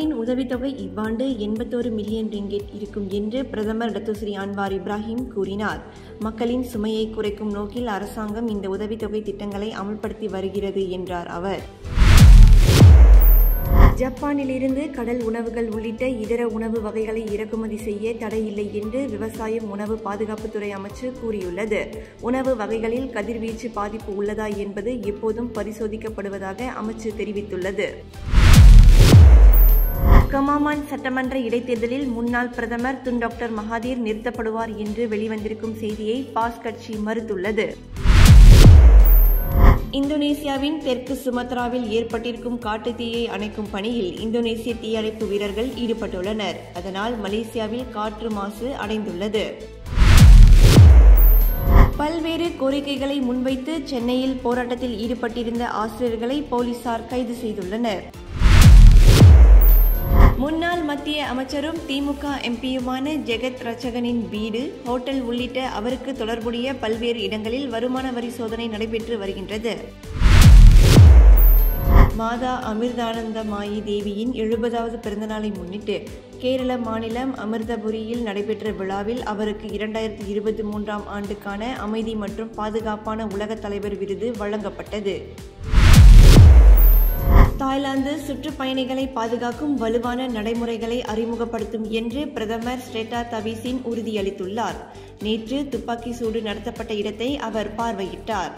நாட்டின் உதவித்தொகை இவ்வாண்டு எண்பத்தோரு மில்லியன் ரிங்கெட் இருக்கும் என்று பிரதமர் டத்துஸ்ரீ அன்வார் இப்ராஹிம் கூறினார் மக்களின் சுமையை குறைக்கும் நோக்கில் அரசாங்கம் இந்த உதவித்தொகை திட்டங்களை அமல்படுத்தி வருகிறது என்றார் அவர் ஜப்பானிலிருந்து கடல் உணவுகள் உள்ளிட்ட இதர உணவு வகைகளை இறக்குமதி செய்ய தடையில்லை என்று விவசாயம் உணவு பாதுகாப்புத்துறை அமைச்சு கூறியுள்ளது உணவு வகைகளில் கதிர்வீச்சு பாதிப்பு உள்ளதா என்பது எப்போதும் பரிசோதிக்கப்படுவதாக அமைச்சு தெரிவித்துள்ளது கமாமான் சட்டமன்ற இடைத்தேர்தலில் முன்னாள் பிரதமர் துன் டாக்டர் மகாதீர் நிறுத்தப்படுவார் என்று வெளிவந்திருக்கும் செய்தியை பாஸ் கட்சி மறுத்துள்ளது இந்தோனேசியாவின் தெற்கு சுமத்ராவில் ஏற்பட்டிருக்கும் காட்டுத்தீயை அணைக்கும் பணியில் இந்தோனேசிய தீயணைப்பு வீரர்கள் ஈடுபட்டுள்ளனர் அதனால் மலேசியாவில் காற்று மாசு அடைந்துள்ளது பல்வேறு கோரிக்கைகளை முன்வைத்து சென்னையில் போராட்டத்தில் ஈடுபட்டிருந்த ஆசிரியர்களை போலீசார் கைது செய்துள்ளனர் முன்னாள் மத்திய அமைச்சரும் திமுக எம்பியுமான ஜெகத் ரச்சகனின் வீடு ஹோட்டல் உள்ளிட்ட அவருக்கு தொடர்புடைய பல்வேறு இடங்களில் வருமான வரி சோதனை நடைபெற்று வருகின்றது மாதா அமிர்தானந்தமாயி தேவியின் எழுபதாவது பிறந்தநாளை முன்னிட்டு கேரள மாநிலம் அமிர்தபுரியில் நடைபெற்ற விழாவில் அவருக்கு இரண்டாயிரத்தி இருபத்தி மூன்றாம் ஆண்டுக்கான அமைதி மற்றும் பாதுகாப்பான உலகத் தலைவர் விருது வழங்கப்பட்டது தாய்லாந்து சுற்றுப்பயணிகளை பாதுகாக்கும் வலுவான நடைமுறைகளை அறிமுகப்படுத்தும் என்று பிரதமர் ஸ்ரேட்டா தவிசின் உறுதியளித்துள்ளார் நேற்று துப்பாக்கி சூடு நடத்தப்பட்ட இடத்தை அவர் பார்வையிட்டார்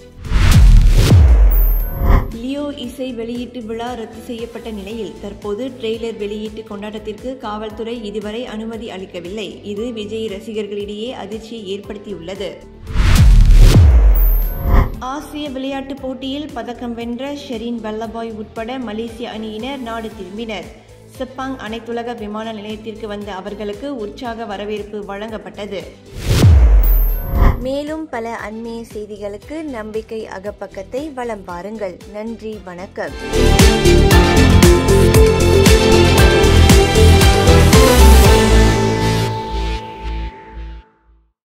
லியோ இசை வெளியீட்டு விழா ரத்து செய்யப்பட்ட நிலையில் தற்போது ட்ரெய்லர் வெளியீட்டு கொண்டாட்டத்திற்கு காவல்துறை இதுவரை அனுமதி அளிக்கவில்லை இது விஜய் ரசிகர்களிடையே அதிர்ச்சியை ஏற்படுத்தியுள்ளது ஆசிய விளையாட்டுப் போட்டியில் பதக்கம் வென்ற ஷெரீன் வல்லபாய் உட்பட மலேசிய அணியினர் நாடு திரும்பினர் செப்பாங் அனைத்துலக விமான நிலையத்திற்கு வந்த அவர்களுக்கு உற்சாக வரவேற்பு வழங்கப்பட்டது மேலும் பல அண்மைய செய்திகளுக்கு நம்பிக்கை அகப்பக்கத்தை வலம் பாருங்கள் நன்றி வணக்கம்